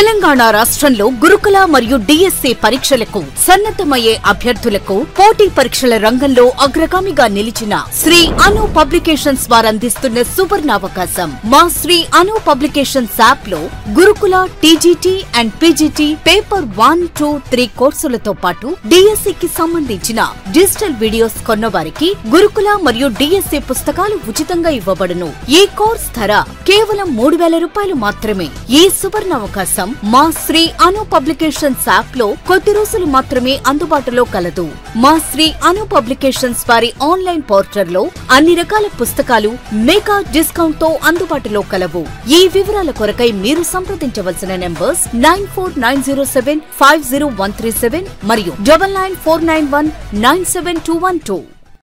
తెలంగాణ రాష్ట్రంలో గురుకుల మరియు డిఎస్సి పరీక్షలకు సన్నద్ధమయ్యే అభ్యర్థులకు పోటీ పరీక్షల రంగంలో అగ్రగామిగా నిలిచిన శ్రీ అను పబ్లికేషన్స్ వారందిస్తున్న సువర్ణావకాశం మా శ్రీ అను పబ్లికేషన్స్ యాప్ లో Gurukula TGT and PGT paper one two three కోర్సులతో పాటు డిఎస్సి కి సంబంధించిన డిజిటల్ వీడియోస్ కొన్న వారికి గురుకుల మరియు డిఎస్సి పుస్తకాలు ఉచితంగా ఇవ్వబడును ఈ కోర్స్ ధర కేవలం మూడు వేల రూపాయలు మాత్రమే ఈ సువర్ణావకాశం మా శ్రీ అను పబ్లికేషన్స్ యాప్ లో కొద్ది రోజులు మాత్రమే అందుబాటులో కలదు మా శ్రీ అను పబ్లికేషన్స్ వారి ఆన్లైన్ పోర్టల్ లో అన్ని రకాల పుస్తకాలు మెగా డిస్కౌంట్ తో అందుబాటులో కలవు ఈ వివరాల కొరకై మీరు సంప్రదించవలసిన numbers nine four nine zero seven five zero one three seven మరియు double nine four nine one nine seven two one two